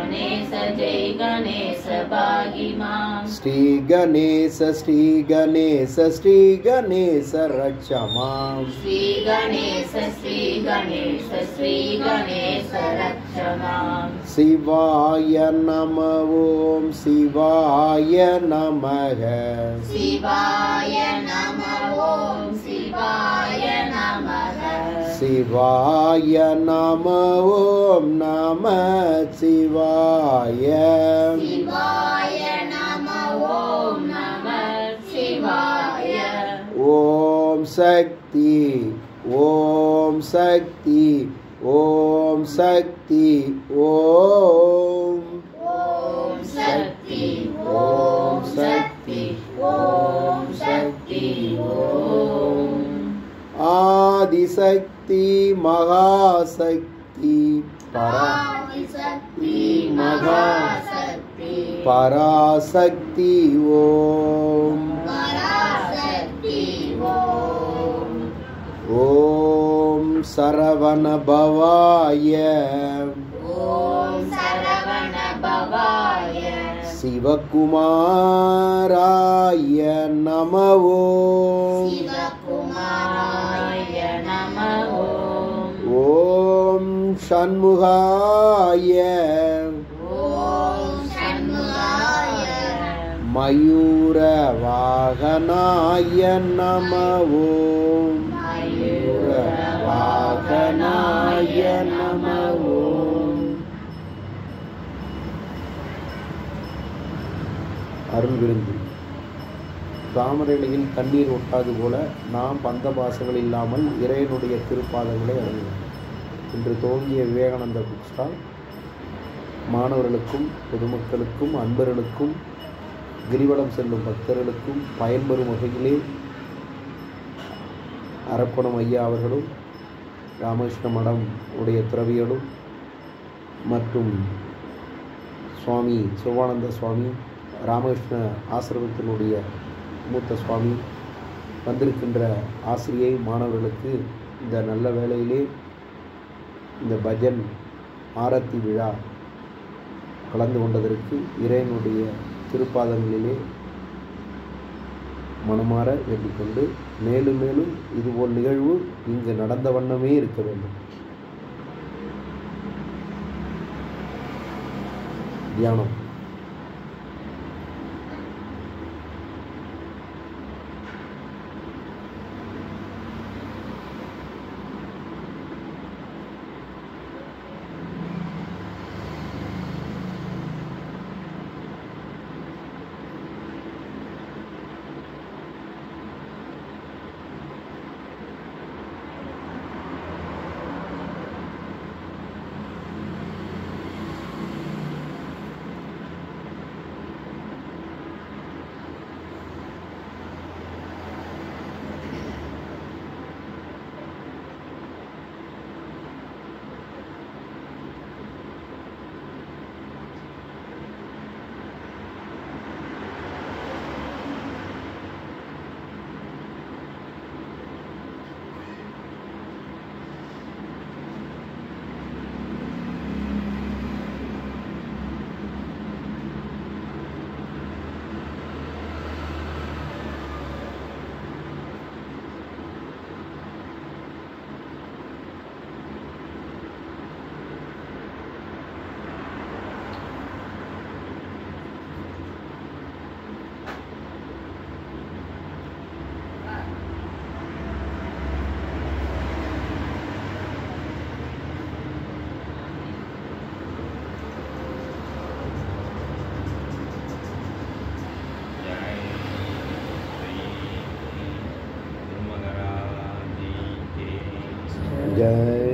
गणेश जय गणेश पाहि माम् श्री गणेश श्री गणेश श्री गणेश रक्ष माम् श्री गणेश श्री गणेश श्री गणेश रक्ष माम् शिवाय नम ॐ शिवाय नमः शिवाय नमः ॐ शिवाय नमः शिवाय नम ॐ नमः शिवाय शिवाय नमः ॐ नमः शिवाय ॐ शक्ति ॐ शक्ति ॐ शक्ति ॐ ॐ शक्ति ॐ शक्ति ॐ शक्ति ॐ आदिशक्ति महाशक्ति परा आदिशक्ति महाशक्ति पराशक्ति ॐ पराशक्ति ॐ ॐ सरवणभवाय ॐ सरवण भवाय शिवकुमाराय नम ॐ शिवकुमाराय नमः ॐ ॐ षण्मुखाय ॐ षण्मुखाय मयूरवाहनाय नम ॐ मयूरवाहनाय नम ॐ அருள் விருந்து தாமரையில் தண்ணீர் ஒட்டாது போல நாம் பந்த பாசங்கள் இல்லாமல் இறைவனுடைய திருப்பாதங்களை அடைவோம் இன்று துவங்கிய விவேகானந்த புக் ஸ்டால் மாணவர்களுக்கும் பொதுமக்களுக்கும் அன்பர்களுக்கும் கிரிவலம் செல்லும் பக்தர்களுக்கும் பயன்பெறும் வகையிலே அரக்கோணம் ஐயா அவர்களும் ராமகிருஷ்ண மடம் உடைய துறவிகளும் மற்றும் சுவாமி சிவானந்த சுவாமி ராமகிருஷ்ண ஆசிரமத்தினுடைய மூத்த சுவாமி வந்திருக்கின்ற ஆசிரியை மாணவர்களுக்கு இந்த நல்ல வேளையிலே இந்த பஜன் ஆரத்தி விழா கலந்து கொண்டதற்கு இறைவனுடைய திருப்பாதங்களிலே மனமாற வேண்டிக்கொண்டு மேலும் மேலும் இதுபோல் நிகழ்வு இங்கு நடந்த வண்ணமே இருக்க வேண்டும் தியானம் जय